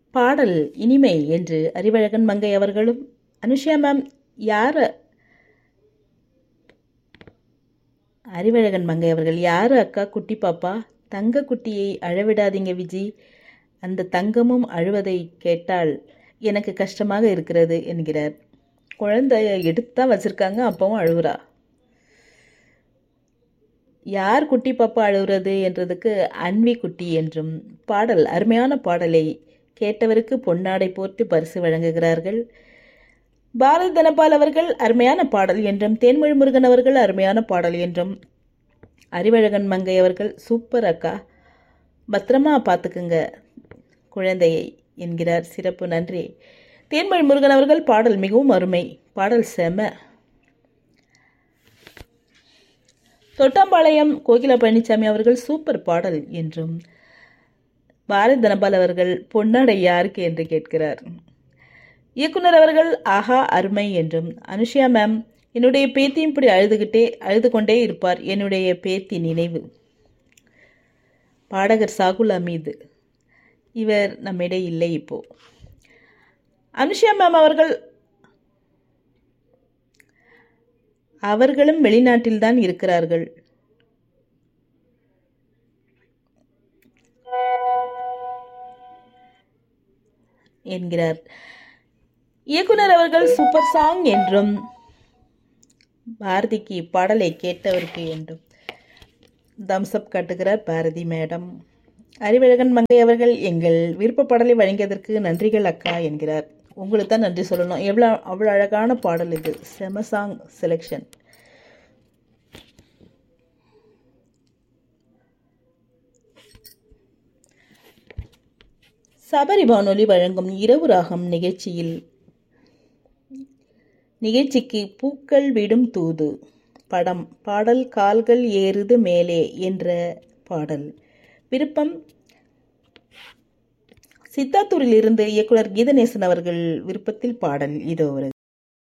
பாடல் இனிமை என்று அறிவழகன் மங்கை அவர்களும் அனுஷா மேம் யார் அறிவழகன் மங்கை அவர்கள் யார் அக்கா குட்டி பாப்பா தங்க குட்டியை அழவிடாதீங்க விஜி அந்த தங்கமும் அழுவதை கேட்டால் எனக்கு கஷ்டமாக இருக்கிறது என்கிறார் குழந்தைய எடுத்தான் வச்சிருக்காங்க அப்பவும் அழுவுறா யார் குட்டி பாப்பா அழுகிறது என்றதுக்கு அன்வி குட்டி என்றும் பாடல் அருமையான பாடலை கேட்டவருக்கு பொன்னாடை போர்த்தி பரிசு வழங்குகிறார்கள் பாரதி தனபால் அவர்கள் அருமையான பாடல் என்றும் தேன்மொழி முருகன் அவர்கள் அருமையான பாடல் என்றும் அறிவழகன் மங்கை அவர்கள் சூப்பர் அக்கா பத்திரமா பார்த்துக்குங்க குழந்தையை என்கிறார் சிறப்பு நன்றி தேன்மொழி முருகன் அவர்கள் பாடல் மிகவும் அருமை பாடல் செம தொட்டாம்பாளையம் கோகிலா பழனிசாமி அவர்கள் சூப்பர் பாடல் என்றும் பாரத் தனபால் அவர்கள் பொன்னாடை யாருக்கு என்று கேட்கிறார் இயக்குனர் அவர்கள் ஆஹா அருமை என்றும் அனுஷியா மேம் என்னுடைய பேத்தியும் இப்படி அழுதுகிட்டே அழுது கொண்டே இருப்பார் என்னுடைய பேத்தி நினைவு பாடகர் சாகுல் அமீது இவர் நம்மிடையே இல்லை இப்போ அனுஷியா மேம் அவர்கள் அவர்களும் வெளிநாட்டில்தான் இருக்கிறார்கள் என்கிறார் இயக்குனர் அவர்கள் சூப்பர் சாங் என்றும் பாரதிக்கு பாடலை கேட்டவருக்கு என்றும் தம்ஸ்அப் காட்டுகிறார் பாரதி மேடம் அறிவழகன் மங்கை அவர்கள் எங்கள் விருப்ப பாடலை வழங்கியதற்கு நன்றிகள் அக்கா என்கிறார் உங்களுக்கு தான் நன்றி சொல்லணும் எவ்வளோ அவ்வளோ அழகான பாடல் இது செம சாங் செலெக்ஷன் சபரி வானொலி வழங்கும் இரவு ராகம் நிகழ்ச்சியில் நிகழ்ச்சிக்கு பூக்கள் விடும் தூது படம் பாடல் கால்கள் ஏறுது மேலே என்ற பாடல் விருப்பம் சித்தாத்தூரில் இருந்து இயக்குனர் கீதநேசன் அவர்கள் விருப்பத்தில் பாடல் இதோ ஒரு